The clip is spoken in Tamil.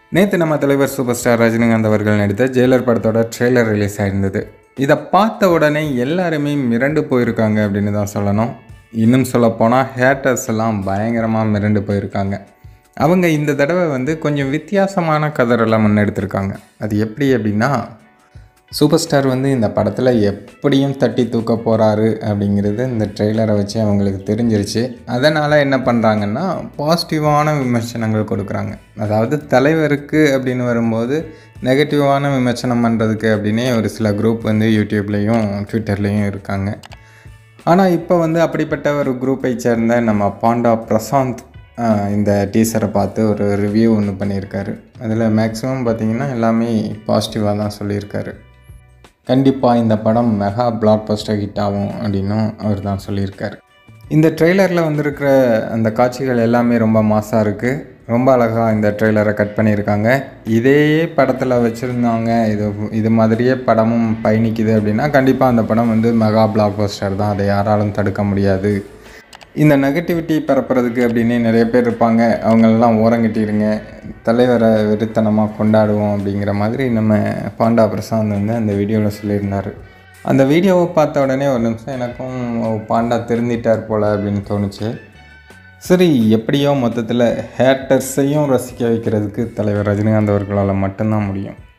நேற்று நம்ம தலைவர் சூப்பர் ஸ்டார் ரஜினிகாந்த் அவர்கள் நடித்த ஜெயிலர் படத்தோட ட்ரெய்லர் ரிலீஸ் ஆயிருந்தது இதை பார்த்த உடனே எல்லாருமே மிரண்டு போயிருக்காங்க அப்படின்னு தான் சொல்லணும் இன்னும் சொல்லப்போனால் ஹேட்டர்ஸ் எல்லாம் பயங்கரமாக மிரண்டு போயிருக்காங்க அவங்க இந்த தடவை வந்து கொஞ்சம் வித்தியாசமான கதரெல்லாம் முன்னெடுத்திருக்காங்க அது எப்படி அப்படின்னா சூப்பர் ஸ்டார் வந்து இந்த படத்தில் எப்படியும் தட்டி தூக்க போகிறாரு அப்படிங்கிறது இந்த ட்ரெய்லரை வச்சு அவங்களுக்கு தெரிஞ்சிருச்சு அதனால் என்ன பண்ணுறாங்கன்னா பாசிட்டிவான விமர்சனங்கள் கொடுக்குறாங்க அதாவது தலைவருக்கு அப்படின்னு வரும்போது நெகட்டிவான விமர்சனம் பண்ணுறதுக்கு அப்படின்னே ஒரு சில குரூப் வந்து யூடியூப்லேயும் ட்விட்டர்லேயும் இருக்காங்க ஆனால் இப்போ வந்து அப்படிப்பட்ட ஒரு குரூப்பை சேர்ந்த நம்ம பாண்டா பிரசாந்த் ஆஹ், இந்த டீசரை பார்த்து ஒரு ரிவ்யூ ஒன்று பண்ணியிருக்காரு அதில் மேக்ஸிமம் பார்த்தீங்கன்னா எல்லாமே பாசிட்டிவாக தான் சொல்லியிருக்காரு கண்டிப்பாக இந்த படம் மெகா பிளாக் பஸ்டர் ஹிட் ஆகும் அப்படின்னும் அவர் தான் சொல்லியிருக்காரு இந்த ட்ரெய்லரில் வந்திருக்கிற அந்த காட்சிகள் எல்லாமே ரொம்ப மாசாக இருக்குது ரொம்ப அழகாக இந்த ட்ரெய்லரை கட் பண்ணியிருக்காங்க இதே படத்தில் வச்சுருந்தாங்க இது இது மாதிரியே படமும் பயணிக்குது அப்படின்னா கண்டிப்பாக அந்த படம் வந்து மெகா பிளாக் பஸ்டர் தான் அதை யாராலும் தடுக்க முடியாது இந்த நெகட்டிவிட்டி பரப்புறதுக்கு அப்படின்னு நிறைய பேர் இருப்பாங்க அவங்களெல்லாம் ஓரங்கட்டிடுங்க தலைவரை வெறித்தனமாக கொண்டாடுவோம் அப்படிங்கிற மாதிரி நம்ம பாண்டா பிரசாந்த் வந்து அந்த வீடியோவில் சொல்லியிருந்தார் அந்த வீடியோவை பார்த்த உடனே ஒரு நிமிஷம் எனக்கும் ஓ, பாண்டா திருந்திட்டார் போல் அப்படின்னு தோணுச்சு சரி எப்படியோ மொத்தத்தில் ஹேட்டர்ஸையும் ரசிக்க வைக்கிறதுக்கு தலைவர் ரஜினிகாந்த் அவர்களால் மட்டும்தான் முடியும்